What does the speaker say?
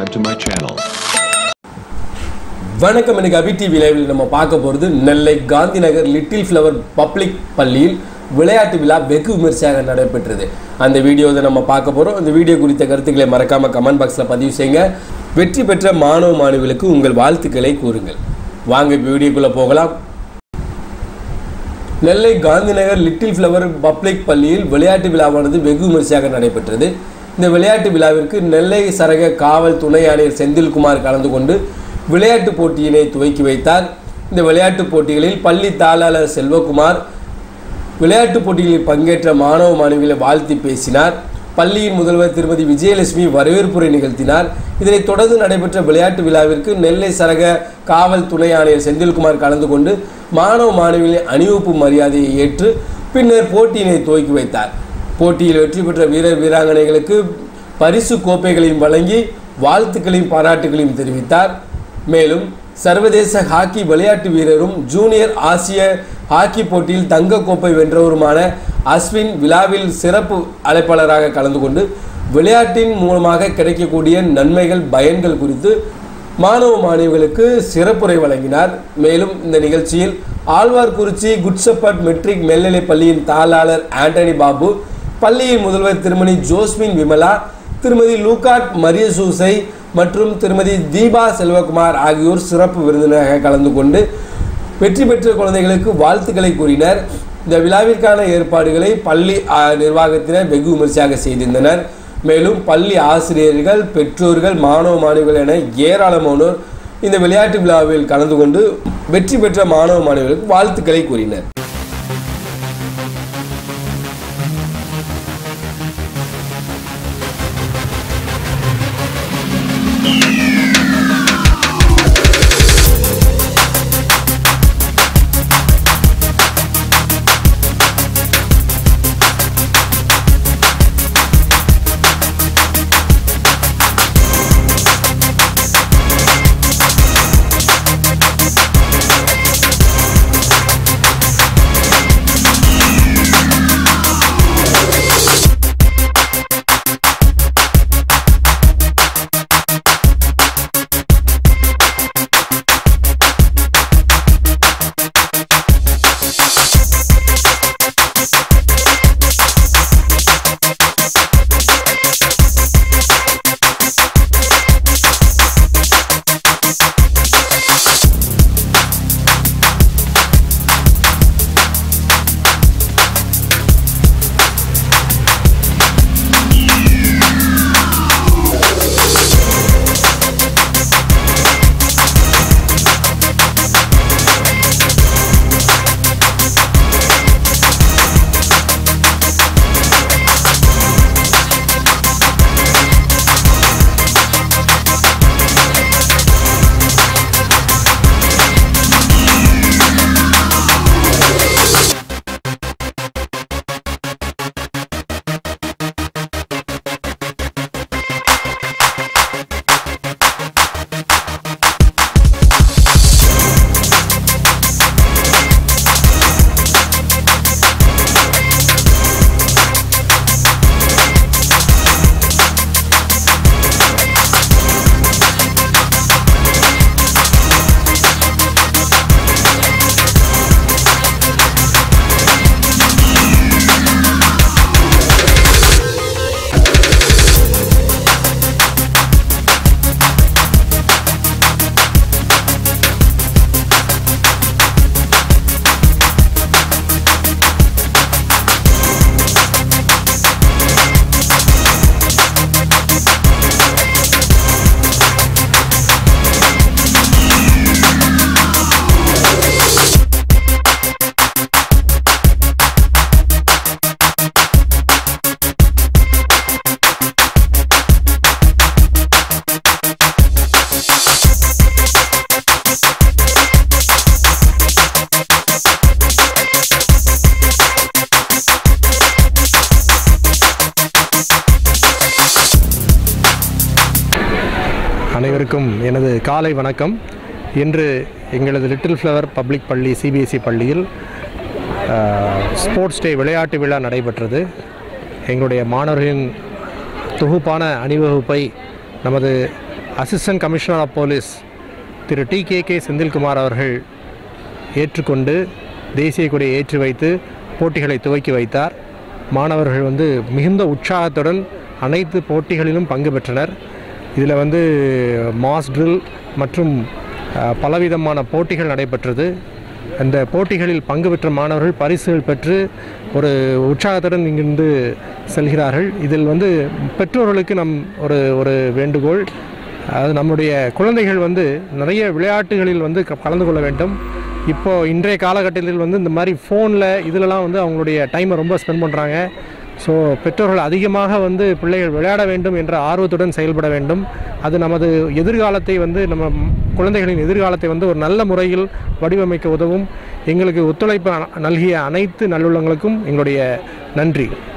subscribe to my channel. வணக்கம் எனக்கு அபி TV லைவில் நம்ம பார்க்க போகிறது Nellai Gandhi Nagar little flower public பள்ளியில் விளையாட்டு விழா வெகு விமர்சையாக நடைபெற்றது அந்த வீடியோவை நம்ம பார்க்க போகிறோம் இந்த வீடியோ குறித்த கருத்துக்களை மறக்காமல் கமெண்ட் பாக்ஸில் பதிவு செய்யுங்க வெற்றி பெற்ற மாணவ மாணவிகளுக்கு உங்கள் வாழ்த்துக்களை கூறுங்கள் வாங்க இப்போ வீடியோக்குள்ளே போகலாம் Nellai Gandhinagar little flower public பள்ளியில் விளையாட்டு விழாவானது வெகு விமர்சையாக நடைபெற்றது இந்த விளையாட்டு விழாவிற்கு நெல்லை சரக காவல் துணை ஆணையர் செந்தில்குமார் கலந்து கொண்டு விளையாட்டு போட்டியினை துவக்கி வைத்தார் இந்த விளையாட்டுப் போட்டிகளில் பள்ளி தாளாளர் செல்வகுமார் விளையாட்டுப் போட்டிகளில் பங்கேற்ற மாணவ மாணவிகளை வாழ்த்தி பேசினார் பள்ளியின் முதல்வர் திருமதி விஜயலட்சுமி வரவேற்புரை நிகழ்த்தினார் இதனைத் தொடர்ந்து நடைபெற்ற விளையாட்டு விழாவிற்கு நெல்லை சரக காவல் துணை ஆணையர் செந்தில்குமார் கலந்து கொண்டு மாணவ மாணவிகளின் அணிவகுப்பு மரியாதையை ஏற்று பின்னர் போட்டியினை துவக்கி வைத்தார் போட்டியில் வெற்றி பெற்ற வீரர் வீராங்கனைகளுக்கு பரிசு கோப்பைகளையும் வழங்கி வாழ்த்துக்களையும் பாராட்டுகளையும் தெரிவித்தார் மேலும் சர்வதேச ஹாக்கி விளையாட்டு வீரரும் ஜூனியர் ஆசிய ஹாக்கி போட்டியில் தங்க கோப்பை வென்றவருமான அஸ்வின் விழாவில் சிறப்பு அழைப்பாளராக கலந்து கொண்டு விளையாட்டின் மூலமாக கிடைக்கக்கூடிய நன்மைகள் பயன்கள் குறித்து மாணவ மாணவிகளுக்கு சிறப்புரை வழங்கினார் மேலும் இந்த நிகழ்ச்சியில் ஆழ்வார்குறிச்சி குட்சப்பட் மெட்ரிக் மேல்நிலைப் பள்ளியின் தாளாளர் ஆண்டனி பாபு பள்ளியின் முதல்வர் திருமதி ஜோஸ்மின் விமலா திருமதி லூகாட் மரியசூசை மற்றும் திருமதி தீபா செல்வகுமார் ஆகியோர் சிறப்பு விருந்தினராக கலந்து கொண்டு வெற்றி பெற்ற குழந்தைகளுக்கு வாழ்த்துக்களை கூறினர் இந்த விழாவிற்கான ஏற்பாடுகளை பள்ளி ஆ, நிர்வாகத்தினர் வெகு விமர்சையாக செய்திருந்தனர் மேலும் பள்ளி ஆசிரியர்கள் பெற்றோர்கள் மாணவ மாணவிகள் என ஏராளமானோர் இந்த விளையாட்டு விழாவில் கலந்து கொண்டு வெற்றி பெற்ற மாணவ மாணவிகளுக்கு வாழ்த்துக்களை கூறினர் அனைவருக்கும் எனது காலை வணக்கம் இன்று எங்களது லிட்டில் ஃப்ளவர் பப்ளிக் பள்ளி சிபிஎஸ்இ பள்ளியில் ஸ்போர்ட்ஸ் டே விளையாட்டு விழா நடைபெற்றது எங்களுடைய மாணவர்களின் தொகுப்பான அணிவகுப்பை நமது assistant commissioner of police Thiru T K K Senthilkumar அவர்கள் ஏற்றுக்கொண்டு தேசிய கொடியை ஏற்றி வைத்து போட்டிகளை துவக்கி வைத்தார் மாணவர்கள் வந்து மிகுந்த உற்சாகத்துடன் அனைத்து போட்டிகளிலும் பங்கு பெற்றனர் இதில் வந்து மாஸ் ட்ரில் மற்றும் அஹ், பலவிதமான போட்டிகள் நடைபெற்றது அந்த போட்டிகளில் பங்கு பெற்ற மாணவர்கள் பரிசுகள் பெற்று ஒரு உற்சாகத்துடன் இங்கிருந்து செல்கிறார்கள் இதில் வந்து பெற்றோர்களுக்கு நம் ஒரு ஒரு வேண்டுகோள் அது நம்முடைய குழந்தைகள் வந்து நிறைய விளையாட்டுகளில் வந்து க- கலந்து கொள்ள வேண்டும் இப்போ இன்றைய காலகட்டத்தில் வந்து இந்த மாதிரி ஃபோனில் இதிலலாம் வந்து அவங்களுடைய டைமை ரொம்ப ஸ்பெண்ட் பண்ணுறாங்க ஸோ பெற்றோர்கள் அதிகமாக வந்து பிள்ளைகள் விளையாட வேண்டும் என்ற ஆர்வத்துடன் செயல்பட வேண்டும் அது நமது எதிர்காலத்தை வந்து நம்ம ம்- குழந்தைகளின் எதிர்காலத்தை வந்து ஒரு நல்ல முறையில் வடிவமைக்க உதவும் எங்களுக்கு ஒத்துழைப்பு அ- நல்கிய அனைத்து நல்லுள்ளங்களுக்கும் எங்களுடைய நன்றி